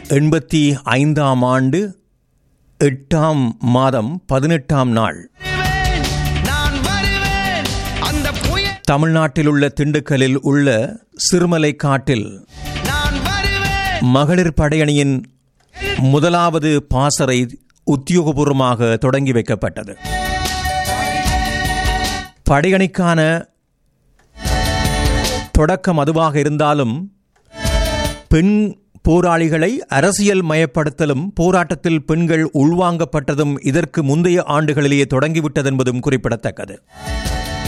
எண்பத்தி ஐந்தாம் ஆண்டு எட்டாம் மாதம் பதினெட்டாம் நாள் வருவேன், நான் வருவேன் அந்த புயல் தமிழ்நாட்டில் உள்ள திண்டுக்கல்லில் உள்ள சிறுமலை காட்டில் நான் வருவேன் மகளிர் படையணியின் முதலாவது பாசறை உத்தியோகபூர்வமாக தொடங்கி வைக்கப்பட்டது படையணிக்கான தொடக்கம் அதுவாக இருந்தாலும் பெண் போராளிகளை அரசியல் மயப்படுத்தலும் போராட்டத்தில் பெண்கள் உள்வாங்கப்பட்டதும் இதற்கு முந்தைய ஆண்டுகளிலேயே தொடங்கிவிட்டதென்பதும் குறிப்பிடத்தக்கது